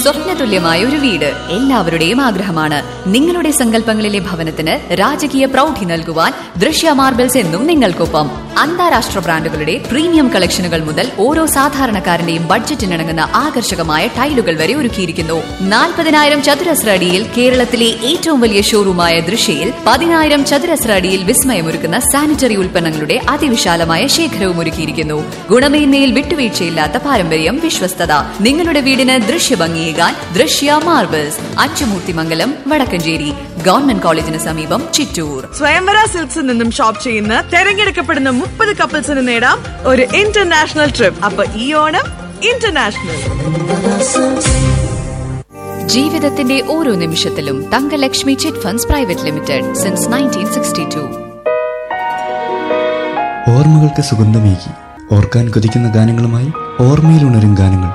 സ്വപ്നതുല്യമായ ഒരു വീട് എല്ലാവരുടെയും ആഗ്രഹമാണ് നിങ്ങളുടെ സങ്കല്പങ്ങളിലെ ഭവനത്തിന് രാജകീയ പ്രൗഢി നൽകുവാൻ ദൃശ്യ മാർബിൾസ് എന്നും നിങ്ങൾക്കൊപ്പം അന്താരാഷ്ട്ര ബ്രാൻഡുകളുടെ പ്രീമിയം കളക്ഷനുകൾ മുതൽ ഓരോ സാധാരണക്കാരന്റെയും ബഡ്ജറ്റിനിണങ്ങുന്ന ആകർഷകമായ ടൈലുകൾ വരെ ഒരുക്കിയിരിക്കുന്നു നാൽപ്പതിനായിരം ചതുരശ്ര അടിയിൽ കേരളത്തിലെ ഏറ്റവും വലിയ ഷോറൂമായ ദൃശ്യയിൽ പതിനായിരം ചതുരശ്ര അടിയിൽ വിസ്മയമൊരുക്കുന്ന സാനിറ്ററി ഉൽപ്പന്നങ്ങളുടെ അതിവിശാലമായ ശേഖരവും ഒരുക്കിയിരിക്കുന്നു ഗുണമേന്മയിൽ വിട്ടുവീഴ്ചയില്ലാത്ത പാരമ്പര്യം വിശ്വസ്തത നിങ്ങളുടെ വീടിന് ദൃശ്യഭംഗിയേകാൻ ദൃശ്യ മാർബിൾസ് അച്ചുമൂർത്തിമംഗലം വടക്കഞ്ചേരി ഗവൺമെന്റ് കോളേജിന് സമീപം ചിറ്റൂർ സ്വയംവര സിൽക്സിൽ നിന്നും ഷോപ്പ് ചെയ്യുന്ന തെരഞ്ഞെടുക്കപ്പെടുന്ന മുപ്പത് കപ്പിൾസിന് നേടാം ഒരു ഇന്റർനാഷണൽ ട്രിപ്പ് അപ്പൊ ഈ ഓണം ഇന്റർനാഷണൽ ജീവിതത്തിന്റെ ഓരോ നിമിഷത്തിലും Thankalakshmi chit funds private limited since nineteen sixty two ഓർമ്മകൾക്ക് സുഗന്ധമേകി ഓർക്കാൻ കൊതിക്കുന്ന ഗാനങ്ങളുമായി ഓർമ്മയിലുണരും ഗാനങ്ങൾ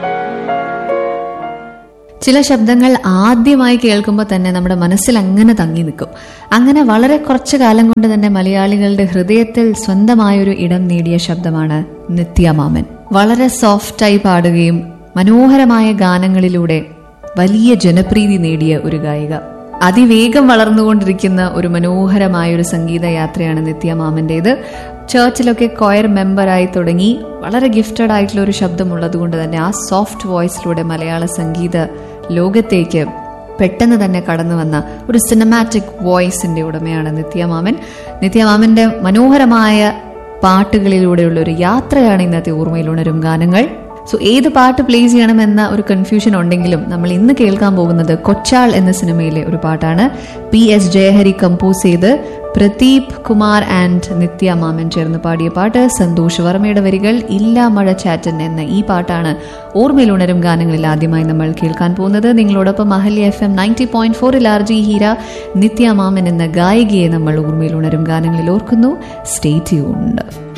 ചില ശബ്ദങ്ങൾ ആദ്യമായി കേൾക്കുമ്പോൾ തന്നെ നമ്മുടെ മനസ്സിൽ അങ്ങനെ തങ്ങി നിൽക്കും അങ്ങനെ വളരെ കുറച്ചു കാലം കൊണ്ട് തന്നെ മലയാളികളുടെ ഹൃദയത്തിൽ സ്വന്തമായൊരു ഇടം നേടിയ ശബ്ദമാണ് നിത്യമാമൻ വളരെ സോഫ്റ്റായി പാടുകയും മനോഹരമായ ഗാനങ്ങളിലൂടെ വലിയ ജനപ്രീതി നേടിയ ഒരു ഗായിക അതിവേഗം വളർന്നുകൊണ്ടിരിക്കുന്ന ഒരു മനോഹരമായ ഒരു സംഗീത യാത്രയാണ് നിത്യമാമന്റേത് ചേർച്ചിലൊക്കെ കൊയർ മെമ്പറായി തുടങ്ങി വളരെ ഗിഫ്റ്റഡ് ആയിട്ടുള്ള ഒരു ശബ്ദമുള്ളത് കൊണ്ട് തന്നെ ആ സോഫ്റ്റ് വോയിസിലൂടെ മലയാള സംഗീത ലോകത്തേക്ക് പെട്ടെന്ന് തന്നെ കടന്നു വന്ന ഒരു സിനിമാറ്റിക് വോയിസിന്റെ ഉടമയാണ് നിത്യമാമൻ നിത്യമാമന്റെ മനോഹരമായ പാട്ടുകളിലൂടെയുള്ള ഒരു യാത്രയാണ് ഇന്നത്തെ ഓർമ്മയിൽ ഉണരും ഗാനങ്ങൾ സോ ഏത് പാട്ട് പ്ലേ ചെയ്യണമെന്ന ഒരു കൺഫ്യൂഷൻ ഉണ്ടെങ്കിലും നമ്മൾ ഇന്ന് കേൾക്കാൻ പോകുന്നത് കൊച്ചാൾ എന്ന സിനിമയിലെ ഒരു പാട്ടാണ് പി എസ് ജയഹരി കമ്പോസ് ചെയ്ത് പ്രദീപ് കുമാർ ആൻഡ് നിത്യ മാമൻ ചേർന്ന് പാടിയ പാട്ട് സന്തോഷ് വർമ്മയുടെ വരികൾ ഇല്ല മഴ ചാറ്റൻ എന്ന ഈ പാട്ടാണ് ഓർമ്മയിൽ ഉണരും ഗാനങ്ങളിൽ ആദ്യമായി നമ്മൾ കേൾക്കാൻ പോകുന്നത് നിങ്ങളോടൊപ്പം Ahalya F M ninety point ഫോറിൽ ആർ ജി ഹീര നിത്യ മാമൻ എന്ന ഗായികയെ നമ്മൾ ഓർമ്മയിൽ ഉണരും ഗാനങ്ങളിൽ ഓർക്കുന്നു സ്റ്റേ ട്യൂൺഡ്